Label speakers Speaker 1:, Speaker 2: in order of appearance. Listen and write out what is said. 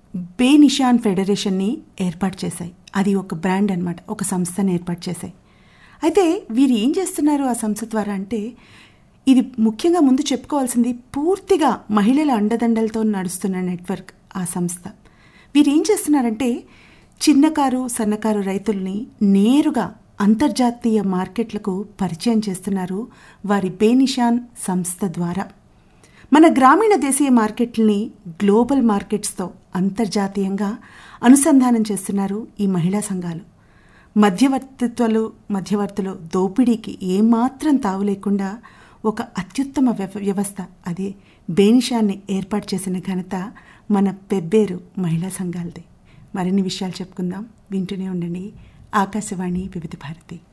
Speaker 1: బే నిషాన్ ఫెడరేషన్ని ఏర్పాటు చేశాయి అది ఒక బ్రాండ్ అన్నమాట ఒక సంస్థని ఏర్పాటు చేశాయి అయితే వీరు ఏం చేస్తున్నారు ఆ సంస్థ ద్వారా అంటే ఇది ముఖ్యంగా ముందు చెప్పుకోవాల్సింది పూర్తిగా మహిళల అండదండలతో నడుస్తున్న నెట్వర్క్ ఆ సంస్థ వీరు ఏం చేస్తున్నారంటే చిన్నకారు సన్నకారు రైతుల్ని నేరుగా అంతర్జాతీయ మార్కెట్లకు పరిచయం చేస్తున్నారు వారి బేనిషాన్ సంస్థ ద్వారా మన గ్రామీణ దేశీయ మార్కెట్లని గ్లోబల్ మార్కెట్స్తో అంతర్జాతీయంగా అనుసంధానం చేస్తున్నారు ఈ మహిళా సంఘాలు మధ్యవర్తిత్వాలు మధ్యవర్తులు దోపిడీకి ఏమాత్రం తావు లేకుండా ఒక అత్యుత్తమ వ్యవ- వ్యవస్థ అదే బేనిషాన్ని ఏర్పాటు చేసిన ఘనత మన పెబ్బేరు మహిళా సంఘాలదే మరిన్ని విషయాలు చెప్పుకుందాం వింటూనే ఉండండి ఆకాశవాణి వివిధ భారతి